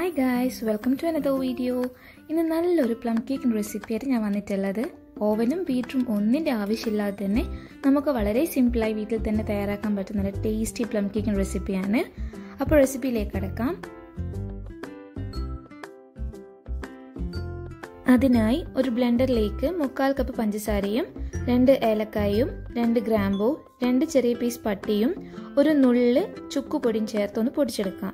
hi guys welcome to another video ഇന്ന് നല്ലൊരു plum കേക്കിൻ്റെ റെസിപ്പിയായിട്ട് ഞാൻ വന്നിട്ടുള്ളത് ഓവനും ബീറ്ററും ഒന്നിൻ്റെ ആവശ്യമില്ലാതെ തന്നെ നമുക്ക് വളരെ സിമ്പിളായി വീട്ടിൽ തന്നെ തയ്യാറാക്കാൻ പറ്റുന്ന നല്ല ടേസ്റ്റി പ്ലം കേക്കിൻ്റെ റെസിപ്പിയാണ് അപ്പോൾ റെസിപ്പിയിലേക്ക് കിടക്കാം അതിനായി ഒരു ബ്ലെൻഡറിലേക്ക് മുക്കാൽ കപ്പ് പഞ്ചസാരയും രണ്ട് ഏലക്കായും രണ്ട് ഗ്രാമ്പൂ രണ്ട് ചെറിയ പീസ് പട്ടിയും ഒരു നുള്ള് ചുക്കുപൊടിയും ചേർത്തൊന്ന് പൊടിച്ചെടുക്കാം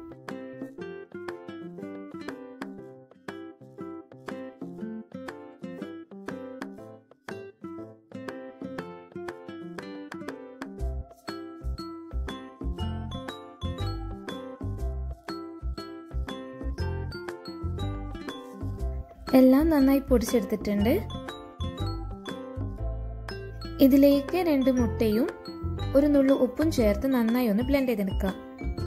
എല്ലാം നന്നായി പൊടിച്ചെടുത്തിട്ടുണ്ട് ഇതിലേക്ക് രണ്ട് മുട്ടയും ഒരു നുള്ളു ഉപ്പും ചേർത്ത് നന്നായി ഒന്ന് ബ്ലെൻഡ് ചെയ്തെടുക്കാം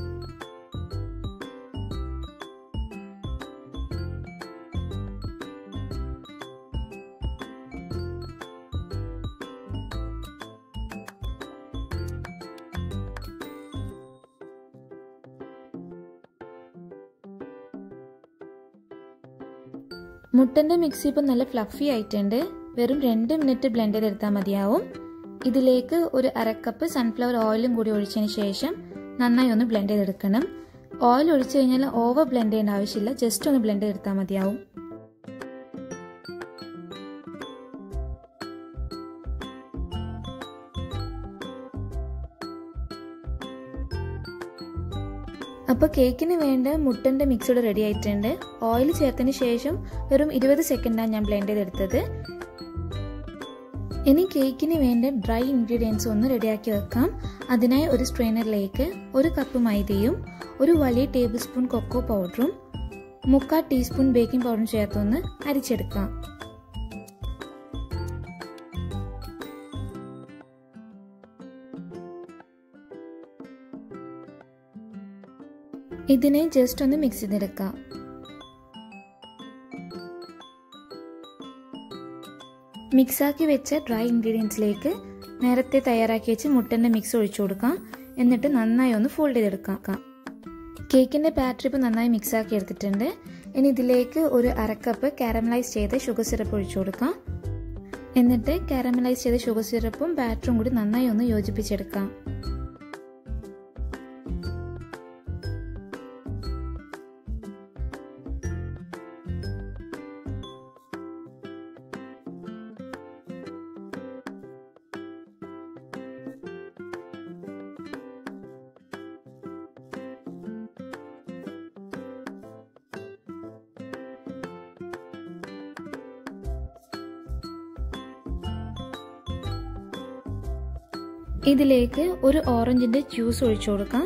മുട്ടൻ്റെ മിക്സി ഇപ്പം നല്ല ഫ്ലഫി ആയിട്ടുണ്ട് വെറും രണ്ട് മിനിറ്റ് ബ്ലെൻഡ് ചെയ്തെടുത്താൽ മതിയാവും ഇതിലേക്ക് ഒരു അരക്കപ്പ് സൺഫ്ലവർ ഓയിലും കൂടി ഒഴിച്ചതിന് ശേഷം നന്നായി ഒന്ന് ബ്ലെൻഡ് ചെയ്തെടുക്കണം ഓയിൽ ഒഴിച്ചു കഴിഞ്ഞാൽ ഓവർ ബ്ലെൻഡ് ചെയ്യേണ്ട ആവശ്യമില്ല ജസ്റ്റ് ഒന്ന് ബ്ലെൻഡ് ചെയ്തെടുത്താൽ മതിയാവും അപ്പോൾ കേക്കിന് വേണ്ട മുട്ടൻ്റെ മിക്സോട് റെഡി ആയിട്ടുണ്ട് ഓയിൽ ചേർത്തതിന് ശേഷം വെറും ഇരുപത് സെക്കൻഡാണ് ഞാൻ ബ്ലെൻഡ് ചെയ്തെടുത്തത് ഇനി കേക്കിന് വേണ്ട ഡ്രൈ ഇൻഗ്രീഡിയൻസ് ഒന്ന് റെഡിയാക്കി വെക്കാം അതിനായി ഒരു സ്ട്രെയിനറിലേക്ക് ഒരു കപ്പ് മൈദയും ഒരു വലിയ ടേബിൾ സ്പൂൺ കൊക്കോ പൗഡറും മുക്കാൽ ടീസ്പൂൺ ബേക്കിംഗ് പൗഡറും ചേർത്തൊന്ന് അരിച്ചെടുക്കാം ഇതിനെ ജസ്റ്റ് ഒന്ന് മിക്സ് ചെയ്തെടുക്കാം മിക്സാക്കി വെച്ച ഡ്രൈ ഇൻഗ്രീഡിയൻസിലേക്ക് നേരത്തെ തയ്യാറാക്കി വെച്ച് മുട്ടൻ്റെ മിക്സ് ഒഴിച്ചു കൊടുക്കാം എന്നിട്ട് നന്നായി ഒന്ന് ഫോൾഡ് ചെയ്തെടുക്കാം കേക്കിൻ്റെ ബാറ്ററി ഇപ്പോൾ നന്നായി മിക്സാക്കി എടുത്തിട്ടുണ്ട് ഇനി ഇതിലേക്ക് ഒരു അരക്കപ്പ് കാരമലൈസ് ചെയ്ത ഷുഗർ സിറപ്പ് ഒഴിച്ചു കൊടുക്കാം എന്നിട്ട് കാരമലൈസ് ചെയ്ത ഷുഗർ സിറപ്പും ബാറ്ററും കൂടി നന്നായി ഒന്ന് യോജിപ്പിച്ചെടുക്കാം ഇതിലേക്ക് ഒരു ഓറഞ്ചിന്റെ ജ്യൂസ് ഒഴിച്ചു കൊടുക്കാം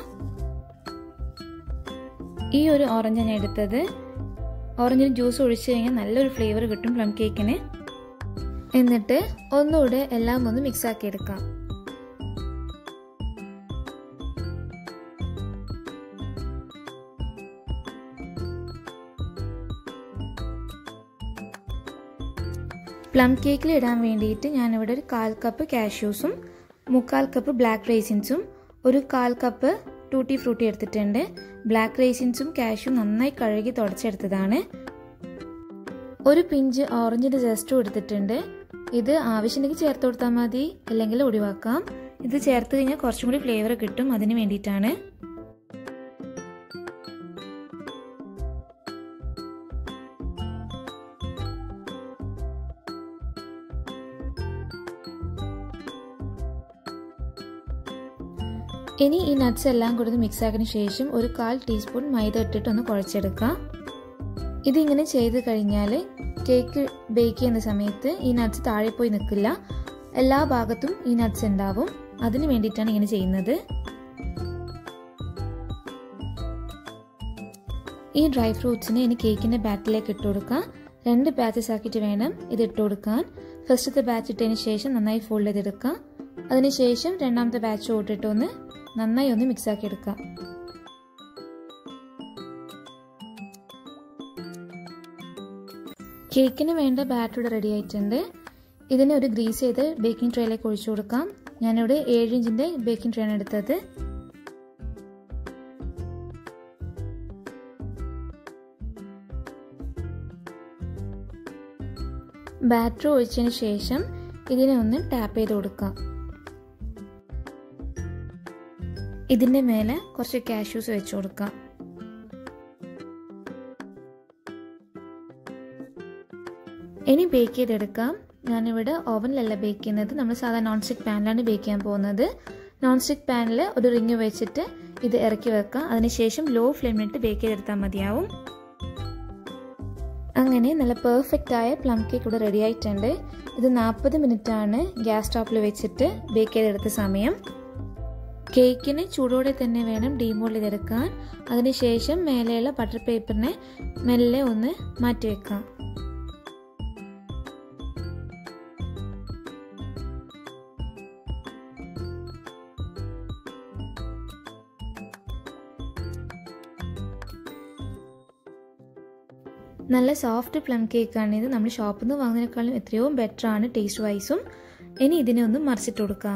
ഈ ഒരു ഓറഞ്ച് ഞാൻ എടുത്തത് ഓറഞ്ചിന് ജ്യൂസ് ഒഴിച്ചു കഴിഞ്ഞാൽ നല്ലൊരു ഫ്ലേവർ കിട്ടും പ്ലം കേക്കിന് എന്നിട്ട് ഒന്നുകൂടെ എല്ലാം ഒന്ന് മിക്സ് ആക്കി എടുക്കാം പ്ലം കേക്കിൽ ഇടാൻ വേണ്ടിയിട്ട് ഞാനിവിടെ ഒരു കാൽ കപ്പ് കാഷ്യൂസും മുക്കാൽ കപ്പ് ബ്ലാക്ക് റേസിൻസും ഒരു കാൽ കപ്പ് ടൂട്ടി ഫ്രൂട്ടി എടുത്തിട്ടുണ്ട് ബ്ലാക്ക് റേസിൻസും കാഷ്യും നന്നായി കഴുകി തുടച്ചെടുത്തതാണ് ഒരു പിഞ്ച് ഓറഞ്ചിൻ്റെ ജസ്റ്റും എടുത്തിട്ടുണ്ട് ഇത് ആവശ്യമുണ്ടെങ്കിൽ ചേർത്ത് കൊടുത്താൽ മതി അല്ലെങ്കിൽ ഒഴിവാക്കാം ഇത് ചേർത്ത് കഴിഞ്ഞാൽ കുറച്ചും കൂടി ഫ്ലേവർ കിട്ടും അതിന് വേണ്ടിയിട്ടാണ് ഇനി ഈ നട്ട്സ് എല്ലാം കൂടി മിക്സ് ആക്കിയതിന് ശേഷം ഒരു കാൽ ടീസ്പൂൺ മൈദ ഇട്ടിട്ട് ഒന്ന് കുഴച്ചെടുക്കാം ഇതിങ്ങനെ ചെയ്ത് കഴിഞ്ഞാൽ കേക്ക് ബേക്ക് ചെയ്യുന്ന സമയത്ത് ഈ നട്ട്സ് താഴെ പോയി നിൽക്കില്ല എല്ലാ ഭാഗത്തും ഈ നട്ട്സ് ഉണ്ടാവും അതിന് വേണ്ടിയിട്ടാണ് ഇങ്ങനെ ചെയ്യുന്നത് ഈ ഡ്രൈ ഫ്രൂട്ട്സിനെ ഇനി കേക്കിൻ്റെ ബാറ്റിലേക്ക് ഇട്ട് കൊടുക്കാം രണ്ട് ബാച്ചസ് ആക്കിയിട്ട് വേണം ഇത് ഇട്ട് കൊടുക്കാൻ ഫസ്റ്റത്തെ ബാച്ച് ഇട്ടതിന് ശേഷം നന്നായി ഫോൾഡ് ചെയ്തെടുക്കാം അതിനുശേഷം രണ്ടാമത്തെ ബാച്ച് ഇട്ടിട്ട് ഒന്ന് നന്നായി ഒന്ന് മിക്സ് ആക്കി എടുക്കാം കേക്കിന് വേണ്ട ബാറ്റർ റെഡി ആയിട്ടുണ്ട് ഇതിനെ ഒരു ഗ്രീസ് ചെയ്ത് ബേക്കിംഗ് ട്രേയിലേക്ക് ഒഴിച്ചു കൊടുക്കാം ഞാനിവിടെ ഏഴ് ഇഞ്ചിൻ്റെ ബേക്കിംഗ് ട്രേ ആണ് എടുത്തത് ബാറ്റർ ഒഴിച്ചതിന് ശേഷം ഇതിനെ ഒന്ന് ടാപ്പ് ചെയ്ത് കൊടുക്കാം ഇതിൻ്റെ മേലെ കുറച്ച് കാഷ്യൂസ് വെച്ച് കൊടുക്കാം ഇനി ബേക്ക് ചെയ്തെടുക്കാം ഞാനിവിടെ ഓവനിലല്ല ബേക്ക് ചെയ്യുന്നത് നമ്മൾ സാധാരണ നോൺ സ്റ്റിക്ക് പാനിലാണ് ബേക്ക് ചെയ്യാൻ പോകുന്നത് നോൺ സ്റ്റിക്ക് പാനിൽ ഒരു റിങ് വെച്ചിട്ട് ഇത് ഇറക്കി വെക്കാം അതിനുശേഷം ലോ ഫ്ലെയിമിലിട്ട് ബേക്ക് ചെയ്തെടുത്താൽ മതിയാവും അങ്ങനെ നല്ല പെർഫെക്റ്റ് ആയ പ്ലം കേക്ക് ഇവിടെ റെഡി ആയിട്ടുണ്ട് ഇത് നാൽപ്പത് ആണ് ഗ്യാസ് സ്റ്റോപ്പിൽ വെച്ചിട്ട് ബേക്ക് ചെയ്തെടുത്ത സമയം കേക്കിന് ചൂടോടെ തന്നെ വേണം ഡീമോൾ ചെയ്തെടുക്കാൻ അതിനുശേഷം മേലെയുള്ള ബട്ടർ പേപ്പറിനെ മെല്ലെ ഒന്ന് മാറ്റി വെക്കാം നല്ല സോഫ്റ്റ് പ്ലം കേക്കാണ് ഇത് നമ്മൾ ഷോപ്പിൽ നിന്ന് വാങ്ങുന്നതിനേക്കാളും എത്രയോ ബെറ്റർ ആണ് ടേസ്റ്റ് വൈസും ഇനി ഇതിനെ ഒന്ന് മറിച്ചിട്ട് കൊടുക്കാം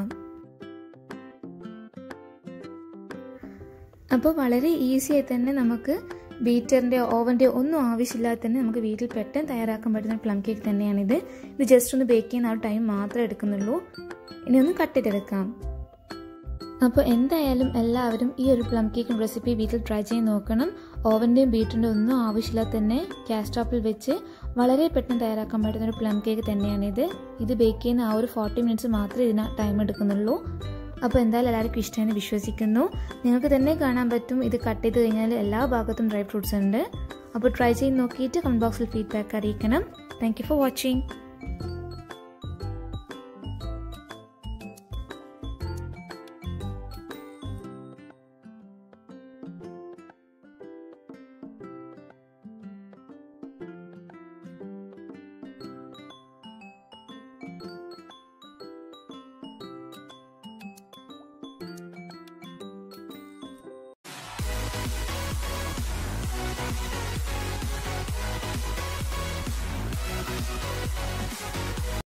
അപ്പോൾ വളരെ ഈസി ആയി തന്നെ നമുക്ക് ബീറ്ററിൻ്റെ ഓവൻ്റെ ഒന്നും ആവശ്യമില്ലാതെ തന്നെ നമുക്ക് വീട്ടിൽ പെട്ടെന്ന് തയ്യാറാക്കാൻ പറ്റുന്ന പ്ലം കേക്ക് തന്നെയാണിത് ഇത് ജസ്റ്റ് ഒന്ന് ബേക്ക് ചെയ്യുന്ന ആ ടൈം മാത്രമേ എടുക്കുന്നുള്ളൂ ഇനി ഒന്ന് കട്ട് ചെയ്തെടുക്കാം അപ്പോൾ എന്തായാലും എല്ലാവരും ഈ ഒരു പ്ലം കേക്ക് റെസിപ്പി വീട്ടിൽ ട്രൈ ചെയ്ത് നോക്കണം ഓവൻ്റെയും ബീറ്ററിൻ്റെ ഒന്നും ആവശ്യമില്ലാതെ തന്നെ ഗ്യാസ് സ്റ്റോപ്പിൽ വെച്ച് വളരെ പെട്ടെന്ന് തയ്യാറാക്കാൻ പറ്റുന്ന ഒരു പ്ലം കേക്ക് തന്നെയാണിത് ഇത് ബേക്ക് ചെയ്യുന്ന ആ ഒരു ഫോർട്ടി മിനിറ്റ്സ് മാത്രമേ ഇതിന് ടൈം എടുക്കുന്നുള്ളൂ അപ്പോൾ എന്തായാലും എല്ലാവർക്കും ഇഷ്ടമെന്ന് വിശ്വസിക്കുന്നു നിങ്ങൾക്ക് തന്നെ കാണാൻ പറ്റും ഇത് കട്ട് ചെയ്ത് കഴിഞ്ഞാൽ എല്ലാ ഭാഗത്തും ഡ്രൈ ഫ്രൂട്ട്സ് ഉണ്ട് അപ്പോൾ ട്രൈ ചെയ്ത് നോക്കിയിട്ട് കമൻറ്റ് ബോക്സിൽ ഫീഡ്ബാക്ക് അറിയിക്കണം താങ്ക് ഫോർ വാച്ചിങ്